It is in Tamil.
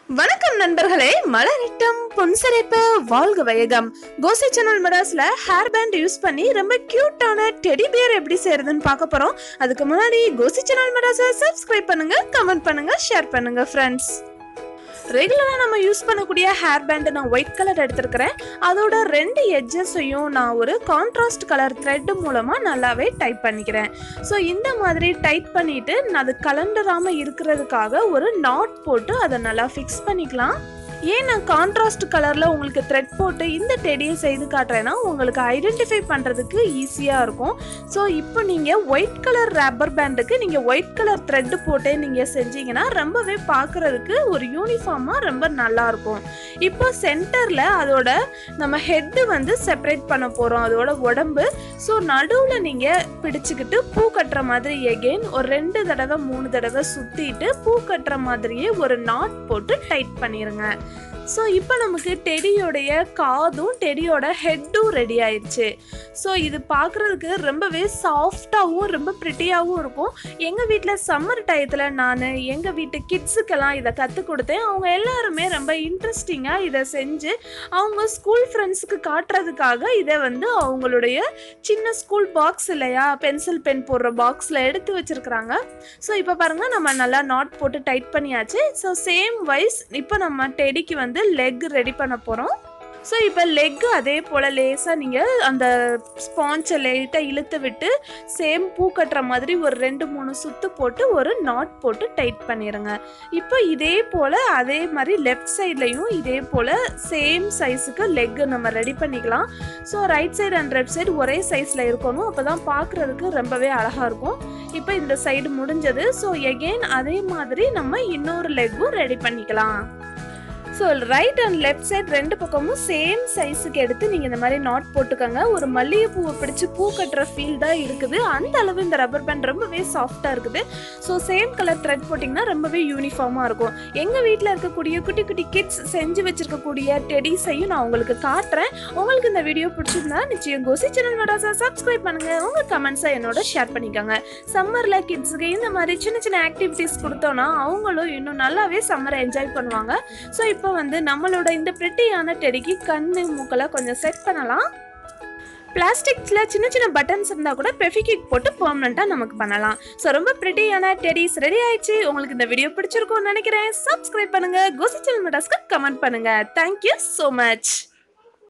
வணக்கம் நண்பர்களே மலரிட்டம் பொன்சரைப்பு வாழ்க வையகம் கோசி சேனல் மடாஸ்ல ஹேர் பேண்ட் யூஸ் பண்ணி ரொம்ப கியூட்டான டெடி பியர் எப்படி செய்யறதுன்னு பார்க்க போறோம் அதுக்கு முன்னாடி கோசி சேனல் மடாஸை சப்ஸ்கிரைப் பண்ணுங்க கமெண்ட் பண்ணுங்க ஷேர் பண்ணுங்க ஃப்ரெண்ட்ஸ் ரெகுலராக நம்ம யூஸ் பண்ணக்கூடிய ஹேர் பேண்ட் நான் ஒயிட் கலர் எடுத்திருக்கிறேன் அதோட ரெண்டு எட்ஜஸையும் நான் ஒரு கான்ட்ராஸ்ட் கலர் த்ரெட் மூலமாக நல்லாவே டைப் பண்ணிக்கிறேன் ஸோ இந்த மாதிரி டைட் பண்ணிட்டு அது கலண்டராமல் இருக்கிறதுக்காக ஒரு நாட் போட்டு அதை நல்லா ஃபிக்ஸ் பண்ணிக்கலாம் ஏன் நான் கான்ட்ராஸ்ட் கலரில் உங்களுக்கு த்ரெட் போட்டு இந்த டெடியை செய்து காட்டுறேன்னா உங்களுக்கு ஐடென்டிஃபை பண்ணுறதுக்கு ஈஸியாக இருக்கும் ஸோ இப்போ நீங்கள் ஒயிட் கலர் ரப்பர் பேண்டுக்கு நீங்கள் ஒயிட் கலர் த்ரெட்டு போட்டே நீங்கள் செஞ்சீங்கன்னா ரொம்பவே பார்க்குறதுக்கு ஒரு யூனிஃபார்மாக ரொம்ப நல்லாயிருக்கும் இப்போ சென்டரில் அதோட நம்ம ஹெட்டு வந்து செப்பரேட் பண்ண போகிறோம் அதோட உடம்பு ஸோ நடுவில் நீங்கள் பிடிச்சிக்கிட்டு பூ கட்டுற மாதிரி எகெயின் ஒரு ரெண்டு தடவை மூணு தடவை சுற்றிட்டு பூ கட்டுற மாதிரியே ஒரு நாட் போட்டு டைட் பண்ணிடுங்க ஸோ இப்போ நமக்கு டெடியோடைய காதும் டெடியோட ஹெட்டும் ரெடி ஆயிடுச்சு ஸோ இது பார்க்குறதுக்கு ரொம்பவே சாஃப்டாகவும் ரொம்ப ப்ரிட்டியாகவும் இருக்கும் எங்கள் வீட்டில் சம்மர் டயத்தில் நான் எங்கள் வீட்டு கிட்ஸுக்கெல்லாம் இதை கற்றுக் கொடுத்தேன் அவங்க எல்லாருமே ரொம்ப இன்ட்ரெஸ்டிங்காக இதை செஞ்சு அவங்க ஸ்கூல் ஃப்ரெண்ட்ஸுக்கு காட்டுறதுக்காக இதை வந்து அவங்களுடைய சின்ன ஸ்கூல் பாக்ஸ் இல்லையா பென்சில் பென் போடுற பாக்ஸில் எடுத்து வச்சுருக்குறாங்க ஸோ இப்போ பாருங்கள் நம்ம நல்லா நாட் போட்டு டைட் பண்ணியாச்சு ஸோ சேம் வைஸ் இப்போ நம்ம டெடிக்கு வந்து லெக் ரெடி பண்ண போகிறோம் ஸோ இப்போ லெக்கு அதே போல் லேசாக நீங்கள் அந்த ஸ்பான்ச்சை லைட்டாக இழுத்து விட்டு சேம் பூ கட்டுற மாதிரி ஒரு ரெண்டு மூணு சுத்து போட்டு ஒரு நாட் போட்டு டைட் பண்ணிடுங்க இப்போ இதே போல் அதே மாதிரி லெஃப்ட் சைட்லையும் இதே போல் சேம் சைஸுக்கு லெக்கு நம்ம ரெடி பண்ணிக்கலாம் so right side and left side ஒரே சைஸில் இருக்கணும் அப்போ தான் பார்க்குறதுக்கு ரொம்பவே அழகாக இருக்கும் இப்போ இந்த சைடு முடிஞ்சது ஸோ எகெயின் அதே மாதிரி நம்ம இன்னொரு லெக்கும் ரெடி பண்ணிக்கலாம் so right and left side ரெண்டு பக்கமும் சேம் சைஸுக்கு எடுத்து நீங்கள் இந்த மாதிரி நாட் போட்டுக்கோங்க ஒரு மல்லிகைப்பூவை பிடிச்சி பூ கட்டுற ஃபீல் தான் இருக்குது அந்த அளவு இந்த ரப்பர் பேண்ட் ரொம்பவே சாஃப்டாக இருக்குது ஸோ சேம் கலர் த்ரெட் போட்டிங்கன்னா ரொம்பவே யூனிஃபார்மாக இருக்கும் எங்கள் வீட்டில் இருக்கக்கூடிய குட்டி குட்டி கிட்ஸ் செஞ்சு வச்சிருக்கக்கூடிய டெடிஸையும் நான் உங்களுக்கு காட்டுறேன் உங்களுக்கு இந்த வீடியோ பிடிச்சிருந்தா நிச்சயம் கோசி சேனல் மடாசா சப்ஸ்கிரைப் பண்ணுங்கள் உங்கள் கமெண்ட்ஸை என்னோட ஷேர் பண்ணிக்கோங்க சம்மரில் கிட்ஸுக்கு இந்த மாதிரி சின்ன சின்ன ஆக்டிவிட்டீஸ் கொடுத்தோன்னா அவங்களும் இன்னும் நல்லாவே சம்மரை என்ஜாய் பண்ணுவாங்க ஸோ இப்போ வந்து நம்மளோட இந்த பிரிட்டியான டெடிக்கு கண்ணு மூக்கெல்லாம் கொஞ்சம் செட் பண்ணலாம் பிளாஸ்டிக்ஸில் சின்ன சின்ன பட்டன்ஸ் இருந்தால் கூட பெஃபிகிக் போட்டு பெர்மனண்ட்டாக நமக்கு பண்ணலாம் ஸோ ரொம்ப பிரிட்டியான டெடிஸ் ரெடி ஆயிடுச்சு உங்களுக்கு இந்த வீடியோ பிடிச்சிருக்கும்னு நினைக்கிறேன் சப்ஸ்கிரைப் பண்ணுங்கள் கோசி சேனல் மெடாஸ்க்கு கமெண்ட் பண்ணுங்கள் தேங்க்யூ ஸோ மச்